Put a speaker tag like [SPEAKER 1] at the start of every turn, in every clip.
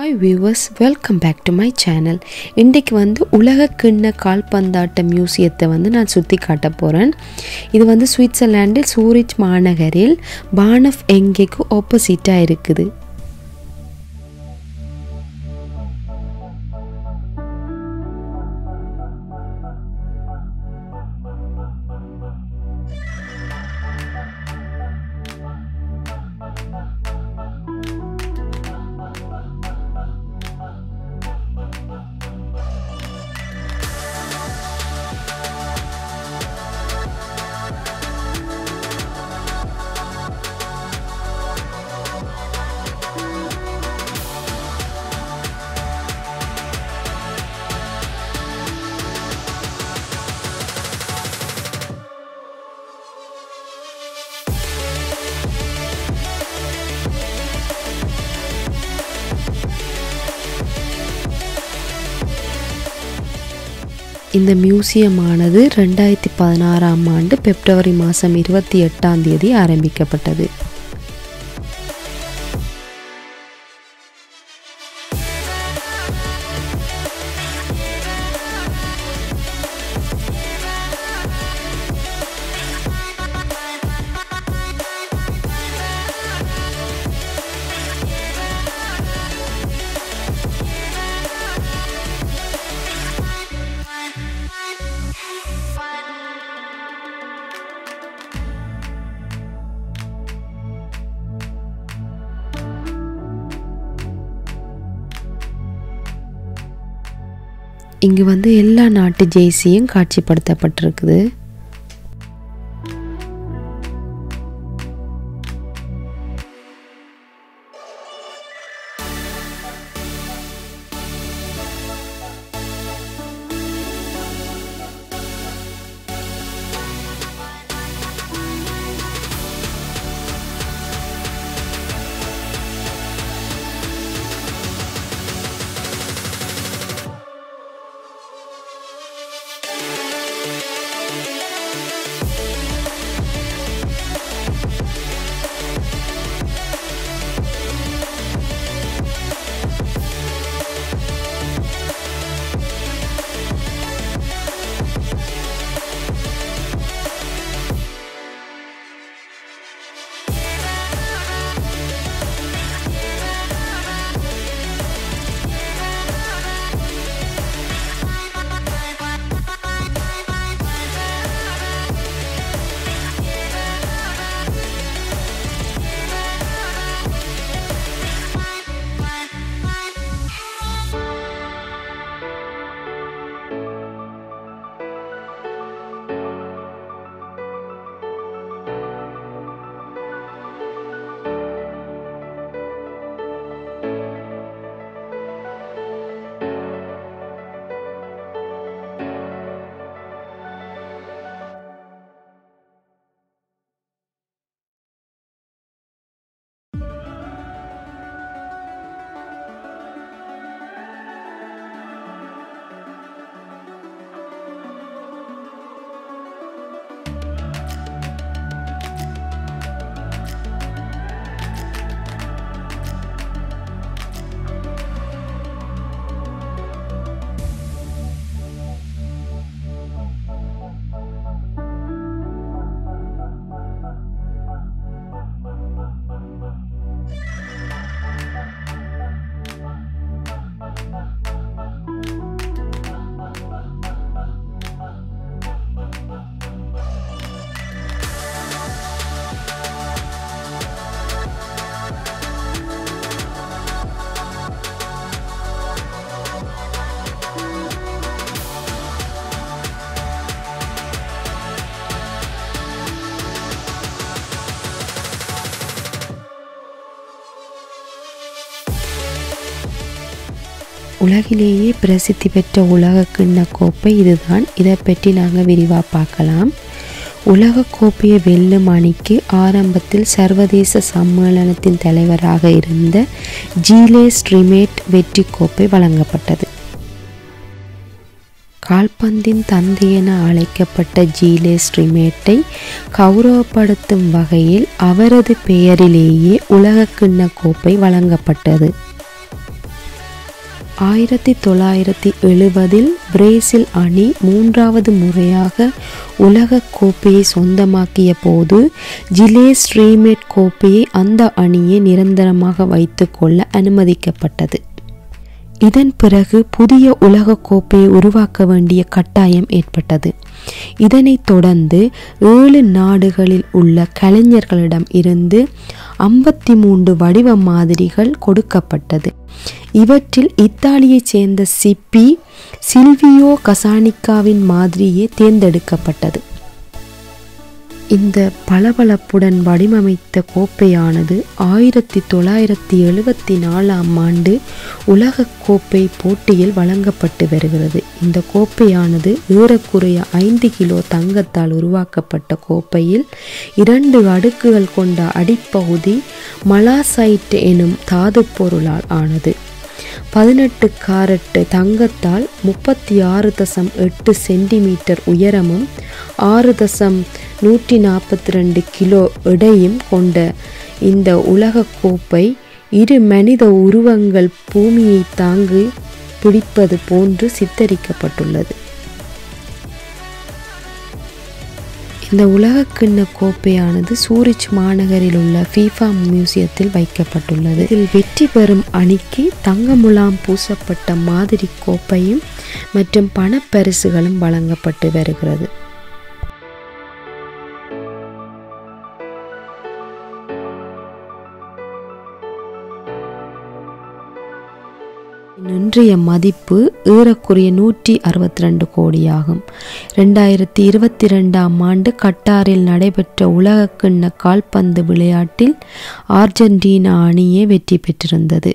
[SPEAKER 1] hi viewers welcome back to my channel இன்றைக்கு வந்து உலக கிண்ண கால்பந்தாட்ட மியூசியத்தை வந்து நான் சுற்றி காட்ட போகிறேன் இது வந்து சுவிட்சர்லாண்டில் சூரிச் மாநகரில் பானஃப் எங்கேக்கு ஆப்போசிட்டாக இருக்குது இந்த மியூசியமானது ரெண்டாயிரத்தி பதினாறாம் ஆண்டு பிப்ரவரி மாதம் இருபத்தி எட்டாம் தேதி ஆரம்பிக்கப்பட்டது இங்கு வந்து எல்லா நாட்டு ஜெய்சியும் காட்சிப்படுத்தப்பட்டிருக்குது உலகிலேயே பிரசித்தி பெற்ற உலக கிண்ண கோப்பை இதுதான் இதை பற்றி நாங்கள் விரிவாக பார்க்கலாம் உலக கோப்பையை வெல்லும் அணிக்கு ஆரம்பத்தில் சர்வதேச சம்மேளனத்தின் தலைவராக இருந்த ஜீலே ஸ்ட்ரிமேட் வெற்றி கோப்பை வழங்கப்பட்டது கால்பந்தின் தந்தை என அழைக்கப்பட்ட ஜீலே ஸ்ட்ரிமேட்டை கௌரவப்படுத்தும் வகையில் அவரது பெயரிலேயே உலகக்கிண்ண கோப்பை வழங்கப்பட்டது ஆயிரத்தி தொள்ளாயிரத்தி எழுபதில் பிரேசில் அணி மூன்றாவது முறையாக உலக கோப்பையை சொந்தமாக்கிய போது ஜிலே ஸ்ரீமேட் கோப்பையை அந்த அணியை நிரந்தரமாக வைத்துக்கொள்ள அனுமதிக்கப்பட்டது இதன் பிறகு புதிய உலக கோப்பையை உருவாக்க வேண்டிய கட்டாயம் ஏற்பட்டது இதனைத் தொடர்ந்து ஏழு நாடுகளில் உள்ள கலைஞர்களிடம் இருந்து ஐம்பத்தி மூன்று வடிவ மாதிரிகள் கொடுக்கப்பட்டது இவற்றில் இத்தாலியைச் சேர்ந்த சிப்பி சில்வியோ கசானிக்காவின் மாதிரியே தேர்ந்தெடுக்கப்பட்டது இந்த பளபளப்புடன் வடிவமைத்த கோப்பையானது ஆயிரத்தி தொள்ளாயிரத்தி எழுபத்தி நாலாம் ஆண்டு உலக கோப்பை போட்டியில் வழங்கப்பட்டு வருகிறது இந்த கோப்பையானது ஏறக்குறைய ஐந்து கிலோ தங்கத்தால் உருவாக்கப்பட்ட கோப்பையில் இரண்டு அடுக்குகள் கொண்ட அடிப்பகுதி மலாசைட் எனும் தாது பொருளால் ஆனது பதினெட்டு காரட்டு தங்கத்தால் முப்பத்தி ஆறு தசம் எட்டு சென்டிமீட்டர் உயரமும் ஆறு தசம் நூற்றி நாற்பத்தி ரெண்டு கிலோ எடையும் கொண்ட இந்த உலக கோப்பை இரு மனித உருவங்கள் பூமியை தாங்கி பிடிப்பது போன்று சித்தரிக்கப்பட்டுள்ளது இந்த உலகக்கிண்ண கோப்பையானது சூரிச் மாநகரில் உள்ள ஃபீஃபா மியூசியத்தில் வைக்கப்பட்டுள்ளது இதில் வெற்றி பெறும் அணிக்கு தங்க முலாம் பூசப்பட்ட மாதிரி கோப்பையும் மற்றும் பணப்பரிசுகளும் வழங்கப்பட்டு வருகிறது இன்றைய மதிப்பு ஏறக்குறைய நூற்றி அறுபத்தி ரெண்டு கோடியாகும் ரெண்டாயிரத்தி இருபத்தி ரெண்டாம் ஆண்டு கட்டாரில் நடைபெற்ற உலகக்கிண்ண கால்பந்து விளையாட்டில் ஆர்ஜென்டினா அணியே வெற்றி பெற்றிருந்தது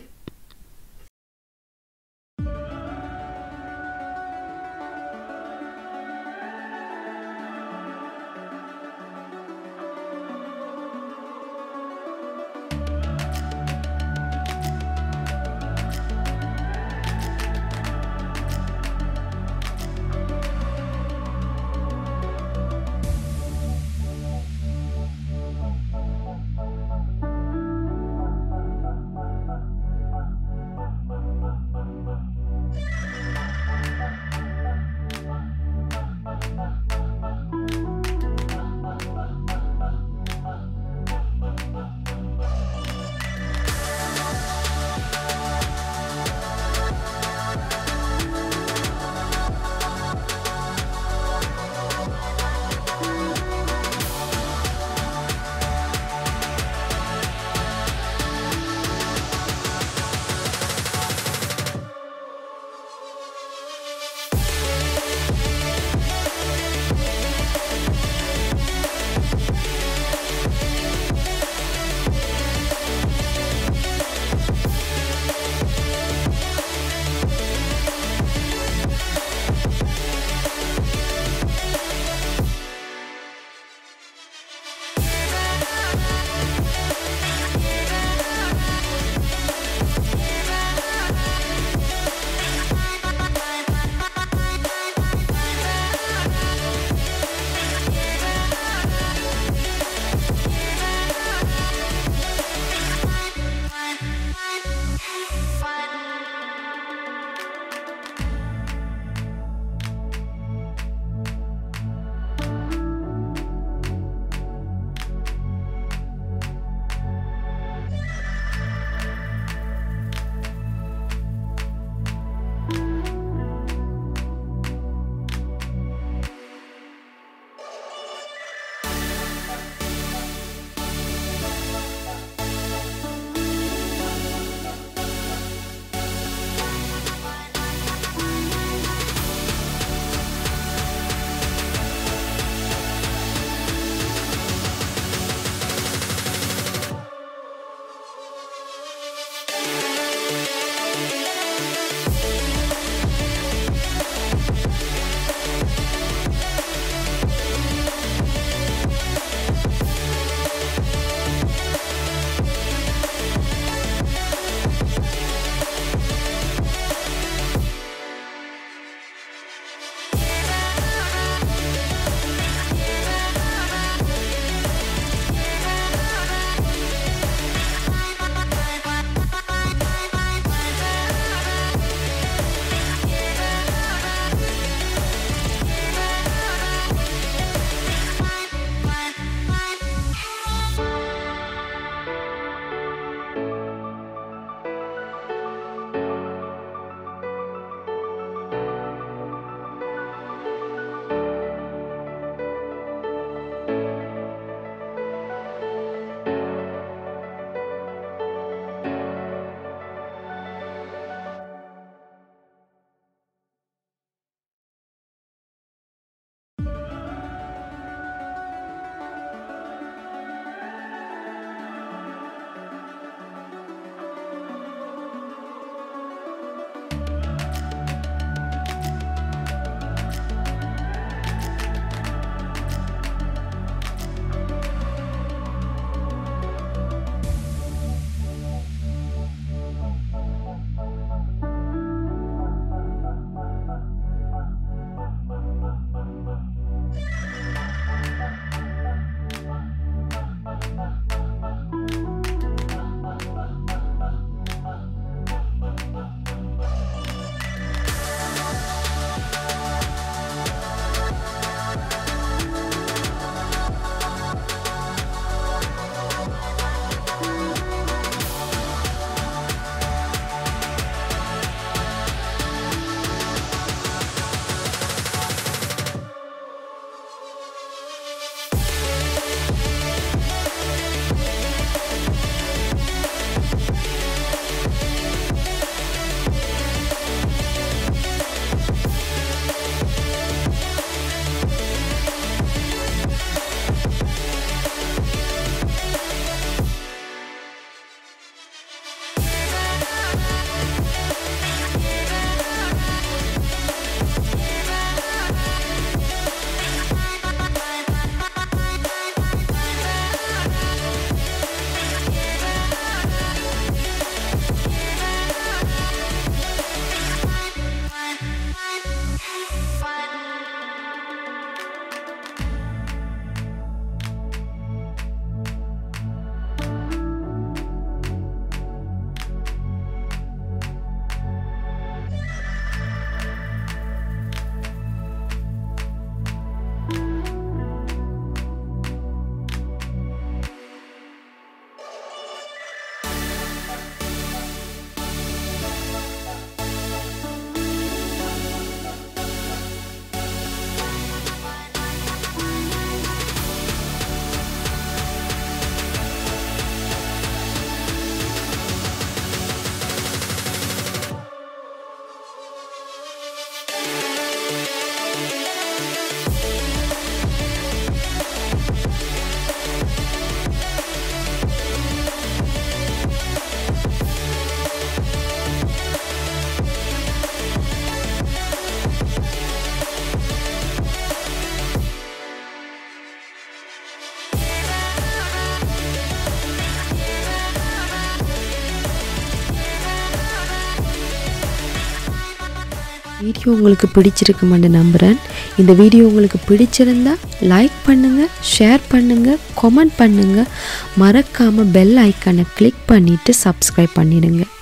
[SPEAKER 1] வீடியோ உங்களுக்கு பிடிச்சிருக்குமென்னு நம்புகிறேன் இந்த வீடியோ உங்களுக்கு பிடிச்சிருந்தா லைக் பண்ணுங்கள் ஷேர் பண்ணுங்கள் கமெண்ட் பண்ணுங்கள் மறக்காமல் பெல் ஐக்கானை கிளிக் பண்ணிவிட்டு சப்ஸ்கிரைப் பண்ணிடுங்க